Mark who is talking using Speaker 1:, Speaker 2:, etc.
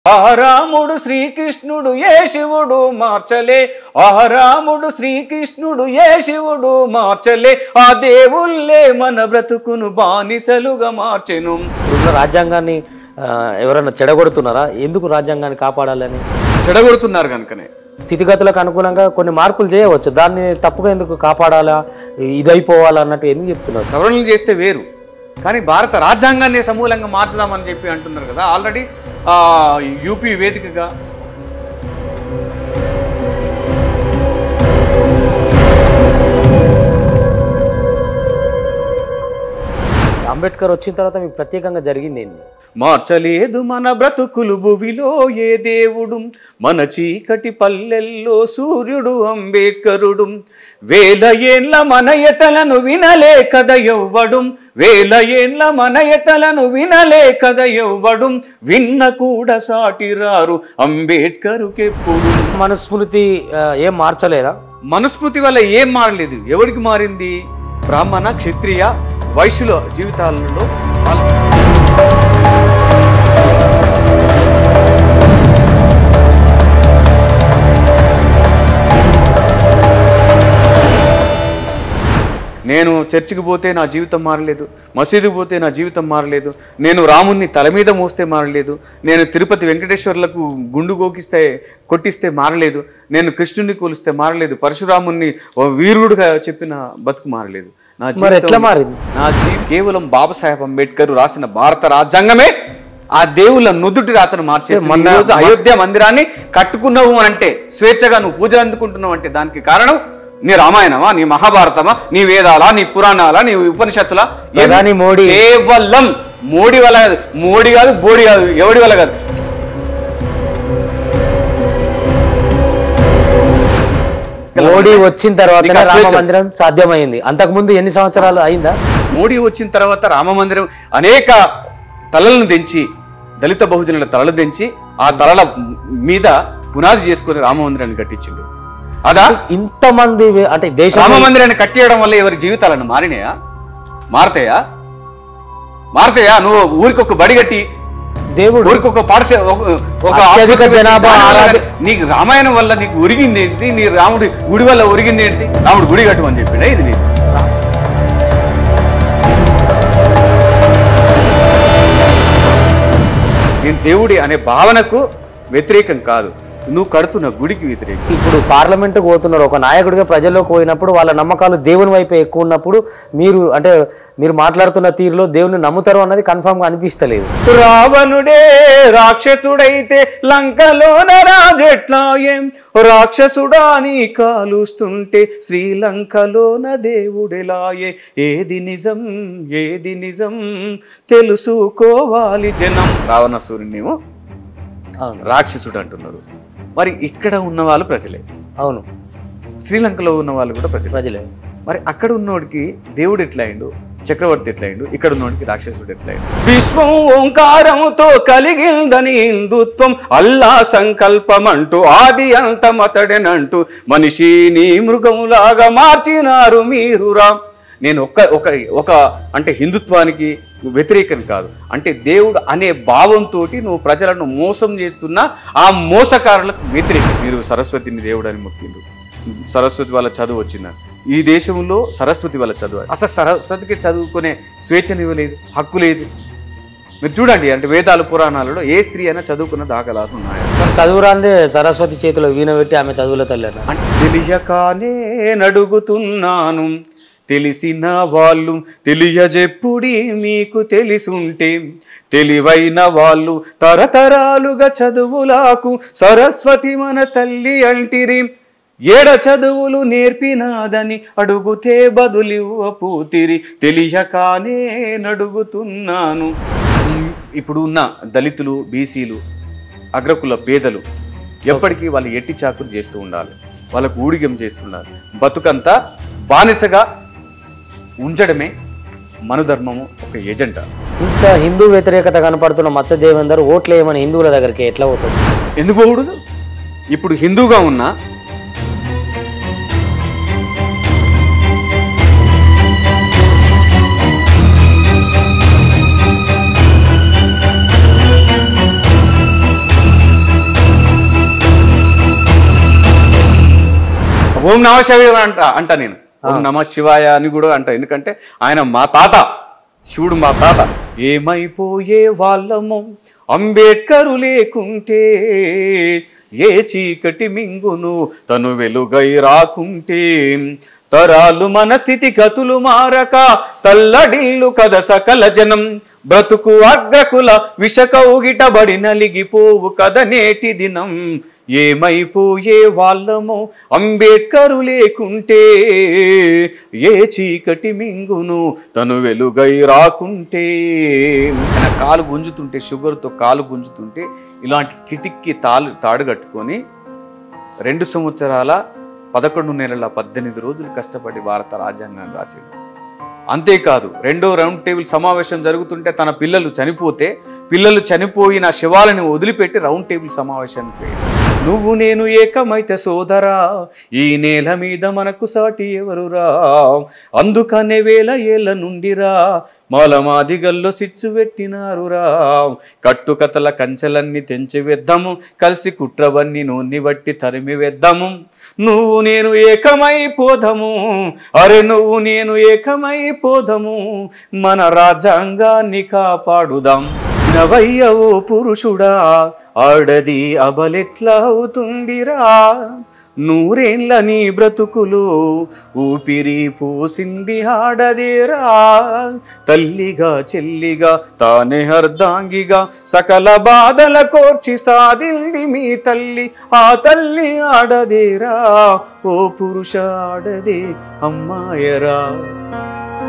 Speaker 1: ఆ రాముడు శ్రీకృష్ణుడు ఏ శివుడు మార్చలే ఆ రాముడు శ్రీకృష్ణుడు ఏ శివుడు మార్చలే ఆ దేవుళ్ళే మన బ్రతుకును బానిసలుగా మార్చెను
Speaker 2: ఇప్పుడున్న రాజ్యాంగాన్ని ఆ, ఎవరైనా చెడగొడుతున్నారా ఎందుకు రాజ్యాంగాన్ని కాపాడాలని
Speaker 1: చెడగొడుతున్నారు కనుకనే
Speaker 2: స్థితిగతులకు అనుగుణంగా కొన్ని మార్పులు చేయవచ్చు దాన్ని తప్పుగా ఎందుకు కాపాడాలా ఇది అయిపోవాలా అన్నట్టు ఎందుకు చెప్తున్నారు
Speaker 1: సవరణలు చేస్తే వేరు కానీ భారత రాజ్యాంగాన్ని సమూలంగా మార్చుదామని చెప్పి అంటున్నారు కదా ఆల్రెడీ యూపీ వేదికగా
Speaker 2: అంబేద్కర్ వచ్చిన తర్వాత మీకు ప్రత్యేకంగా జరిగింది ఏంది
Speaker 1: మార్చలేదు మన బ్రతుకులు భువిలో ఏ దేవుడు మన చీకటి పల్లెల్లో సూర్యుడు అంబేద్కరుడు వేల ఏండ్ల మన ఎతలను వినలే కథ ఎవ్వడం వేల ఏండ్ల మన ఎతలను వినలే కథ ఎవ్వడం విన్న కూడా సాటిరారు అంబేద్కరుకెప్పుడు
Speaker 2: మనుస్మృతి ఆ, ఏం మార్చలేదా
Speaker 1: మనుస్మృతి వల్ల ఏం మారలేదు ఎవరికి మారింది బ్రాహ్మణ క్షత్రియ వైశ్యుల జీవితాలలో వాళ్ళ- నేను చర్చికి పోతే నా జీవితం మారలేదు మసీదుకి పోతే నా జీవితం మారలేదు నేను రాముణ్ణి తల మీద మోస్తే మారలేదు నేను తిరుపతి వెంకటేశ్వర్లకు గుండు గోకిస్తే కొట్టిస్తే మారలేదు నేను కృష్ణుని కొలిస్తే మారలేదు పరశురాముణ్ణి ఓ వీరుడుగా చెప్పిన బతుకు మారలేదు నా
Speaker 2: మరి
Speaker 1: జీవితం-
Speaker 2: ఎట్లా మారింది
Speaker 1: నా జీవి కేవలం బాబాసాహెబ్ అంబేద్కర్ రాసిన భారత రాజ్యాంగమే ఆ దేవుళ్ళ నుదుటి రాతను మార్చేసి
Speaker 2: మొన్న-
Speaker 1: ఈ రోజు అయోధ్య మందిరాన్ని కట్టుకున్నావు అని అంటే స్వేచ్ఛగా నువ్వు పూజ అందుకుంటున్నావు అంటే దానికి కారణం నీ రామాయణమా నీ మహాభారతమా నీ వేదాలా నీ పురాణాలా నీ ఉపనిషత్తులా ఏమి?
Speaker 2: ప్రధాని మోడీ.
Speaker 1: కేవలం మోడీ వల్ల కాదు మోడీ కాదు బోడీ కాదు ఎవడి వల్ల కాదు
Speaker 2: మోడీ వచ్చిన తర్వాత
Speaker 1: నీకు ఆ
Speaker 2: రామ
Speaker 1: స్వేచ్ఛ.
Speaker 2: మందిరం సాధ్యమైంది అంతకుముందు ఎన్ని సంవత్సరాలు అయిందా
Speaker 1: మోడీ వచ్చిన తర్వాత రామ మందిరం అనేక తలలను తెంచి దళిత బహుజనుల తలలు తెంచి ఆ తలల మీద పునాది చేసుకుని రామ మందిరాన్ని కట్టించిండు అదా
Speaker 2: ఇంతమంది వే- అంటే
Speaker 1: రామ
Speaker 2: దేశం
Speaker 1: మందిరాన్ని కట్టేయడం వల్ల ఎవరి జీవితాలను మారినాయా మారతాయా మారతాయా నువ్వు ఊరికి ఒక బడి కట్టి
Speaker 2: దేవుడు
Speaker 1: ఊరికి ఒక పాఠశాల ఒక- ఒక
Speaker 2: అత్యధిక
Speaker 1: ఆసుపత్రి
Speaker 2: జనాభా
Speaker 1: దాని వల్ల
Speaker 2: ఆరాధి-
Speaker 1: నీకు రామాయణం వల్ల నీకు ఉరిగింది ఏంటి నీ రాముడి గుడి వల్ల ఉరిగింది ఏంటి రాముడు గుడి కట్టమని చెప్పిన ఇది నీకు నేను దేవుడి అనే భావనకు వ్యతిరేకం కాదు నువ్వు కడుతున్న గుడికి వ్యతిరేకం
Speaker 2: ఇప్పుడు పార్లమెంట్కి పోతున్నారు ఒక నాయకుడిగా ప్రజల్లోకి పోయినప్పుడు వాళ్ళ నమ్మకాలు దేవుని వైపే ఎక్కువ ఉన్నప్పుడు మీరు అంటే మీరు మాట్లాడుతున్న తీరులో దేవుని నమ్ముతారు అన్నది కన్ఫామ్గా అనిపిస్తలేదు
Speaker 1: రావణుడే రాక్షసుడైతే లంకలోన రాజెట్లా ఏం రాక్షసుడా నీ కాలుస్తుంటే శ్రీలంకలోన దేవుడెలాయే ఏది నిజం ఏది నిజం తెలుసుకోవాలి జనం రావణాసురుణ్ణేమో
Speaker 2: అవును
Speaker 1: రాక్షసుడు అంటున్నారు మరి ఇక్కడ ఉన్న వాళ్ళు ప్రజలే
Speaker 2: అవును
Speaker 1: శ్రీలంకలో ఉన్న వాళ్ళు కూడా ప్రజలే
Speaker 2: ప్రజలే
Speaker 1: మరి అక్కడ ఉన్నోడికి దేవుడు ఎట్లా అయిండు చక్రవర్తి ఎట్లా అయిండు ఇక్కడ ఉన్నోడికి రాక్షసుడు ఎట్లా అయిండు విశ్వం ఓంకారముతో కలిగిందని హిందుత్వం అల్లా సంకల్పం అంటూ ఆది అంతమతడెనంటూ మనిషిని మృగములాగా మార్చినారు మీరు రా నేను ఒక్క ఒక ఒక అంటే హిందుత్వానికి వ్యతిరేకం కాదు అంటే దేవుడు అనే భావంతో నువ్వు ప్రజలను మోసం చేస్తున్న ఆ మోసకారులకు వ్యతిరేకం మీరు సరస్వతిని దేవుడు అని మొక్కిండు సరస్వతి వాళ్ళ చదువు వచ్చిందని ఈ దేశంలో సరస్వతి వాళ్ళ చదువు అసలు సరస్వతికి చదువుకునే స్వేచ్ఛనివ్వలేదు హక్కు లేదు మీరు చూడండి అంటే వేదాలు పురాణాలలో ఏ స్త్రీ అయినా చదువుకున్న దాఖలాలు ఉన్నాయి
Speaker 2: మరి చదువురాందే సరస్వతి చేతిలో వీణ పెట్టి ఆమె చదువుల తల్లి అన్న
Speaker 1: అంటే తెలియకానే నడుగుతున్నాను తెలిసిన వాళ్ళు తెలియజెప్పుడి మీకు తెలిసుంటే తెలివైన వాళ్ళు తరతరాలుగా చదువులాకు సరస్వతి మన తల్లి అంటిరి ఏడ చదువులు నేర్పినాదని అడుగుతే బదులివ్వ పూతిరి తెలియకానే నడుగుతున్నాను ఇప్పుడు ఉన్న దళితులు బీసీలు అగ్రకుల పేదలు ఎప్పటికీ వాళ్ళు ఎట్టి చాకులు చేస్తూ ఉండాలి వాళ్ళకు ఊడిగం చేస్తుండాలి బతుకంతా బానిసగా ఉంచడమే మనుధర్మము ఒక ఎజెండా
Speaker 2: ఇంత హిందూ వ్యతిరేకత కనపడుతున్న మత్స్య దేవేందర్ ఓట్లు వేయమని హిందువుల దగ్గరికి ఎట్లా పోతుంది
Speaker 1: ఎందుకు పోకూడదు ఇప్పుడు హిందూగా ఉన్న ఓం నమ శివాయ అంట అంట నేను ఓం నమ శివాయ అని కూడా అంట ఎందుకంటే ఆయన మా తాత శివుడు మా తాత ఏమైపోయే వాళ్ళము అంబేద్కరు లేకుంటే ఏ చీకటి మింగును తను వెలుగై రాకుంటే తరాలు మన స్థితి గతులు మారక తల్లడిల్లు కద సకల జనం బ్రతుకు అగ్రకుల విషకౌగిటబడి నలిగిపోవు కద నేటి దినం ఏమైపోయే వాళ్ళము అంబేద్కరు లేకుంటే ఏ చీకటి మింగును తను వెలుగై రాకుంటే ఆయన కాలు గుంజుతుంటే షుగర్తో కాలు గుంజుతుంటే ఇలాంటి కిటిక్కి తాలు తాడు కట్టుకొని రెండు సంవత్సరాల పదకొండు నెలల పద్దెనిమిది రోజులు కష్టపడి భారత రాజ్యాంగాన్ని రాశాడు అంతేకాదు రెండో రౌండ్ టేబుల్ సమావేశం జరుగుతుంటే తన పిల్లలు చనిపోతే పిల్లలు చనిపోయిన శవాలను వదిలిపెట్టి రౌండ్ టేబుల్ సమావేశానికి పోయాడు నువ్వు నేను ఏకమైతే సోదరా ఈ నేల మీద మనకు సాటి ఎవరురా అందుకనే వేల ఏళ్ళ నుండిరా మాలమాదిగల్లో సిచ్చు పెట్టినారురా కట్టుకథల కంచెలన్నీ తెంచి వేద్దాము కలిసి కుట్రవన్నీ నూనె బట్టి తరిమి వేద్దాము నువ్వు నేను ఏకమైపోదము అరే నువ్వు నేను ఏకమైపోదము మన రాజ్యాంగాన్ని కాపాడుదాం నవయ్య ఓ పురుషుడా ఆడది అబలెట్లా అవుతుందిరా నూరేండ్ల నీ బ్రతుకులు ఊపిరి పోసింది ఆడదేరా తల్లిగా చెల్లిగా తానే అర్ధాంగిగా సకల బాధల కోర్చి సాధింది మీ తల్లి ఆ తల్లి ఆడదేరా ఓ పురుష ఆడదే అమ్మాయరా